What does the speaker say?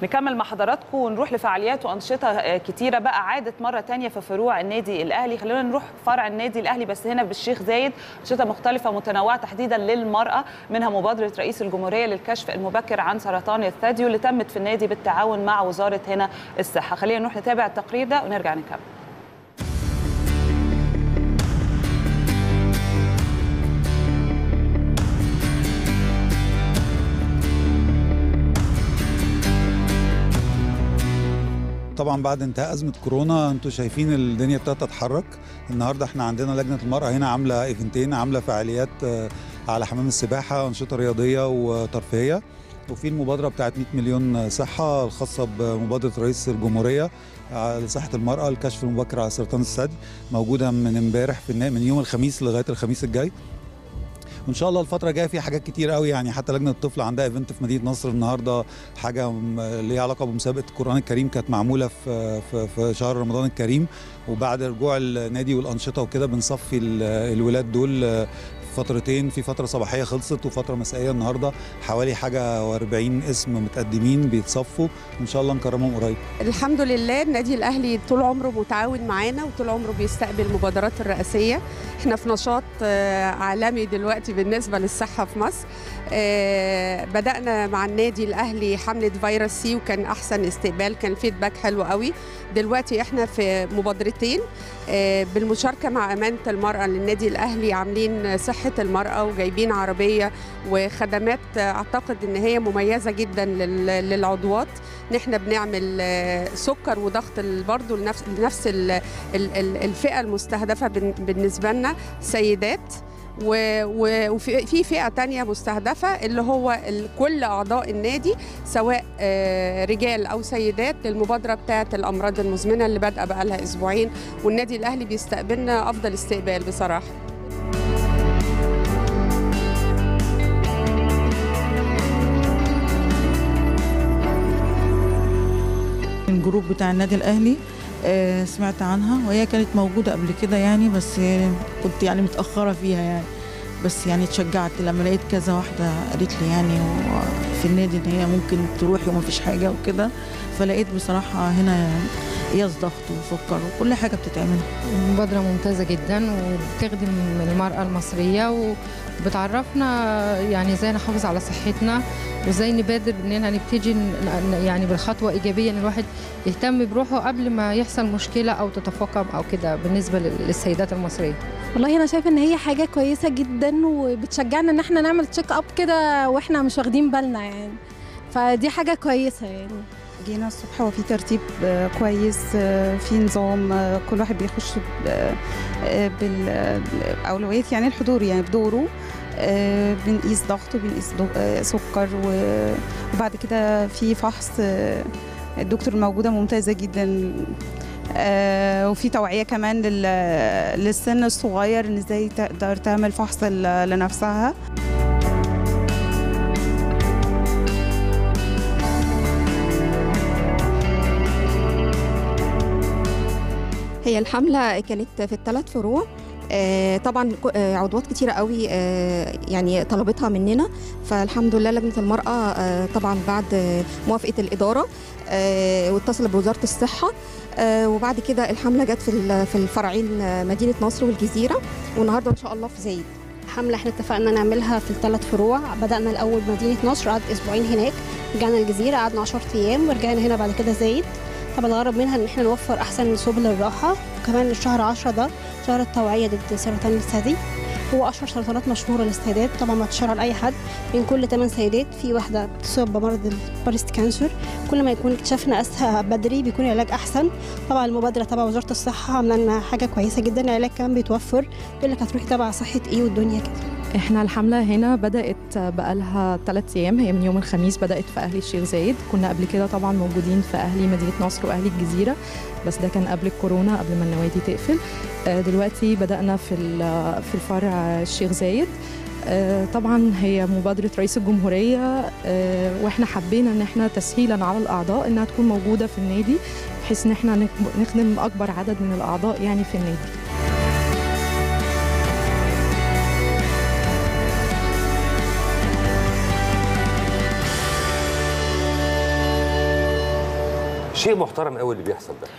نكمل مع حضراتكم ونروح لفعاليات وانشطه كتيره بقى عادت مره تانية في فروع النادي الاهلي خلونا نروح فرع النادي الاهلي بس هنا بالشيخ زايد انشطه مختلفه متنوعه تحديدا للمراه منها مبادره رئيس الجمهوريه للكشف المبكر عن سرطان الثدي واللي تمت في النادي بالتعاون مع وزاره هنا الصحه خلينا نروح نتابع التقرير ده ونرجع نكمل طبعا بعد انتهاء ازمه كورونا انتوا شايفين الدنيا ابتدت تتحرك النهارده احنا عندنا لجنه المراه هنا عامله ايفنتين عامله فعاليات على حمام السباحه انشطه رياضيه وترفيهيه وفي المبادره بتاعت 100 مليون صحه الخاصه بمبادره رئيس الجمهوريه لصحه المراه الكشف المبكر على سرطان الثدي موجوده من امبارح في من يوم الخميس لغايه الخميس الجاي وان شاء الله الفتره الجايه في حاجات كتير قوي يعني حتى لجنه الطفل عندها ايفنت في مدينه نصر النهارده حاجه ليها علاقه بمسابقه القران الكريم كانت معموله في في, في شهر رمضان الكريم وبعد رجوع النادي والانشطه وكده بنصفي الولاد دول فترتين في فتره صباحيه خلصت وفتره مسائيه النهارده حوالي حاجه و40 اسم متقدمين بيتصفوا وان شاء الله نكرمهم قريب الحمد لله النادي الاهلي طول عمره متعاون معانا وطول عمره بيستقبل المبادرات الرئاسيه احنا في نشاط عالمي دلوقتي بالنسبه للصحه في مصر بدانا مع النادي الاهلي حمله فيروس سي وكان احسن استقبال كان فيدباك حلو قوي دلوقتي احنا في مبادرتين بالمشاركه مع امانه المراه للنادي الاهلي عاملين صحه المراه وجايبين عربيه وخدمات اعتقد ان هي مميزه جدا للعضوات ان احنا بنعمل سكر وضغط برضه لنفس لنفس الفئه المستهدفه بالنسبه لنا سيدات وفي فئه تانية مستهدفه اللي هو كل اعضاء النادي سواء رجال او سيدات للمبادره بتاعه الامراض المزمنه اللي بادئه بقى لها اسبوعين والنادي الاهلي بيستقبلنا افضل استقبال بصراحه الجروب بتاع النادي الاهلي سمعت عنها وهي كانت موجودة قبل كده يعني بس كنت يعني متأخرة فيها يعني بس يعني اتشجعت لما لقيت كذا واحدة قالت لي يعني في النادي ان هي ممكن تروحي وما فيش حاجة وكده فلقيت بصراحة هنا قياس ضغط وسكر وكل حاجة بتتعمل مبادرة ممتازة جدا وبتخدم المرأة المصرية وبتعرفنا يعني ازاي نحافظ على صحتنا وازاي نبادر اننا نبتدي يعني بالخطوه ايجابيه ان الواحد يهتم بروحه قبل ما يحصل مشكله او تتفاقم او كده بالنسبه للسيدات المصريه. والله انا شايفه ان هي حاجه كويسه جدا وبتشجعنا ان احنا نعمل تشيك اب كده واحنا مش واخدين بالنا يعني فدي حاجه كويسه يعني. جينا الصبح وفي ترتيب كويس في نظام كل واحد بيخش بالاولويات يعني الحضور يعني بدوره بنقيس ضغط وبنقيس سكر وبعد كده في فحص الدكتور الموجوده ممتازه جدا وفي توعيه كمان للسن الصغير ان ازاي تقدر تعمل فحص لنفسها هي الحملة كانت في الثلاث فروع آه طبعا عضوات كتيرة قوي آه يعني طلبتها مننا فالحمد لله لجنة المرأة آه طبعا بعد موافقة الإدارة واتصل بوزارة الصحة وبعد كده الحملة جت في في الفرعين مدينة نصر والجزيرة والنهاردة إن شاء الله في زايد حملة احنا اتفقنا نعملها في الثلاث فروع بدأنا الأول مدينة نصر قعدت أسبوعين هناك رجعنا الجزيرة قعدنا 10 أيام ورجعنا هنا بعد كده زايد طبعا الغرض منها ان احنا نوفر احسن سبل الراحه وكمان الشهر 10 ده شهر التوعيه ضد سرطان الثدي هو اشهر سرطانات مشهوره للسيدات طبعا ما تشهر لاي حد من كل 8 سيدات في واحده بتصاب بمرض البارست كانسر كل ما يكون اكتشفنا اسها بدري بيكون العلاج احسن طبعا المبادره تبع وزاره الصحه عامله لنا حاجه كويسه جدا العلاج كمان بيتوفر يقول لك هتروحي تبع صحه ايه والدنيا كده احنا الحملة هنا بدأت بقالها ثلاث أيام هي من يوم الخميس بدأت في أهلي الشيخ زايد كنا قبل كده طبعا موجودين في أهلي مدينة نصر وأهلي الجزيرة بس ده كان قبل الكورونا قبل ما النوادي تقفل دلوقتي بدأنا في في الفرع الشيخ زايد طبعا هي مبادرة رئيس الجمهورية واحنا حبينا ان احنا تسهيلا على الأعضاء انها تكون موجودة في النادي بحيث ان احنا نخدم أكبر عدد من الأعضاء يعني في النادي شيء محترم قوي اللي بيحصل ده